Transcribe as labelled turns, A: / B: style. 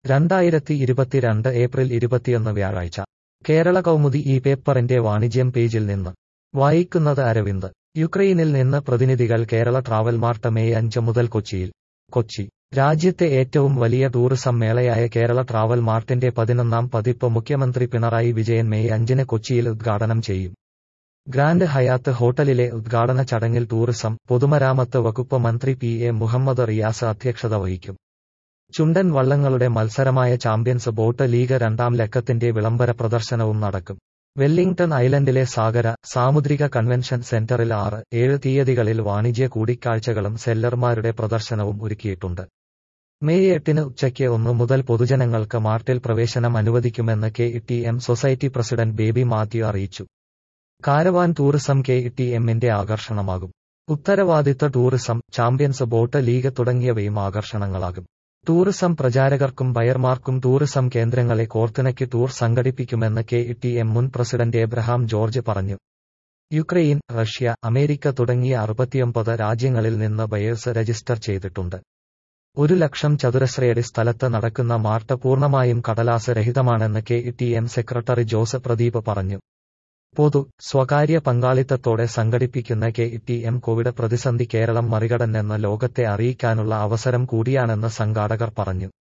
A: രണ്ടായിരത്തി ഇരുപത്തിരണ്ട് ഏപ്രിൽ ഇരുപത്തിയൊന്ന് വ്യാഴാഴ്ച കേരള കൗമുദി ഈ പേപ്പറിന്റെ വാണിജ്യം പേജിൽ നിന്ന് വായിക്കുന്നത് അരവിന്ദ് യുക്രൈനിൽ നിന്ന് പ്രതിനിധികൾ കേരള ട്രാവൽ മാർട്ട് മെയ് അഞ്ച് മുതൽ കൊച്ചിയിൽ കൊച്ചി രാജ്യത്തെ ഏറ്റവും വലിയ ടൂറിസം മേളയായ കേരള ട്രാവൽ മാർട്ടിന്റെ പതിനൊന്നാം പതിപ്പ് മുഖ്യമന്ത്രി പിണറായി വിജയൻ മെയ് അഞ്ചിന് കൊച്ചിയിൽ ഉദ്ഘാടനം ചെയ്യും ഗ്രാൻഡ് ഹയാത്ത് ഹോട്ടലിലെ ഉദ്ഘാടന ചടങ്ങിൽ ടൂറിസം പൊതുമരാമത്ത് വകുപ്പ് മന്ത്രി പി എ മുഹമ്മദ് റിയാസ് അധ്യക്ഷത വഹിക്കും ചുണ്ടൻ വള്ളങ്ങളുടെ മത്സരമായ ചാമ്പ്യൻസ് ബോട്ട് ലീഗ് രണ്ടാം ലക്കത്തിന്റെ വിളംബര പ്രദർശനവും നടക്കും വെല്ലിംഗ്ടൺ ഐലൻഡിലെ സാഗര സാമുദ്രിക കൺവെൻഷൻ സെന്ററിൽ ആറ് ഏഴ് തീയതികളിൽ വാണിജ്യ കൂടിക്കാഴ്ചകളും സെല്ലർമാരുടെ പ്രദർശനവും ഒരുക്കിയിട്ടുണ്ട് മെയ് എട്ടിന് ഉച്ചയ്ക്ക് ഒന്ന് മുതൽ പൊതുജനങ്ങൾക്ക് മാർട്ടിൽ പ്രവേശനം അനുവദിക്കുമെന്ന് K T M society president Baby Mathew അറിയിച്ചു കാരവാൻ ടൂറിസം കെ ടി എമ്മിന്റെ ആകർഷണമാകും ഉത്തരവാദിത്ത ടൂറിസം ചാമ്പ്യൻസ് ബോട്ട് ലീഗ് തുടങ്ങിയവയും ആകർഷണങ്ങളാകും ടൂറിസം പ്രചാരകർക്കും ബയർമാർക്കും ടൂറിസം കേന്ദ്രങ്ങളെ കോർത്തിണക്കി ടൂർ സംഘടിപ്പിക്കുമെന്ന് കെ ടി എം മുൻ പ്രസിഡന്റ് എബ്രഹാം ജോർജ് പറഞ്ഞു യുക്രൈൻ റഷ്യ അമേരിക്ക തുടങ്ങിയ അറുപത്തിയൊമ്പത് രാജ്യങ്ങളിൽ നിന്ന് ബയേഴ്സ് രജിസ്റ്റർ ചെയ്തിട്ടുണ്ട് ഒരു ലക്ഷം ചതുരശ്രയടി സ്ഥലത്ത് നടക്കുന്ന മാർട്ട് പൂർണ്ണമായും കടലാസ് രഹിതമാണെന്ന് K T M secretary Jose Pradeep പറഞ്ഞു പൊതു സ്വകാര്യ പങ്കാളിത്തത്തോടെ സംഘടിപ്പിക്കുന്ന കെ ടി എം കോവിഡ് പ്രതിസന്ധി കേരളം മറികടന്നെന്ന് ലോകത്തെ അറിയിക്കാനുള്ള അവസരം കൂടിയാണെന്ന് സംഘാടകർ പറഞ്ഞു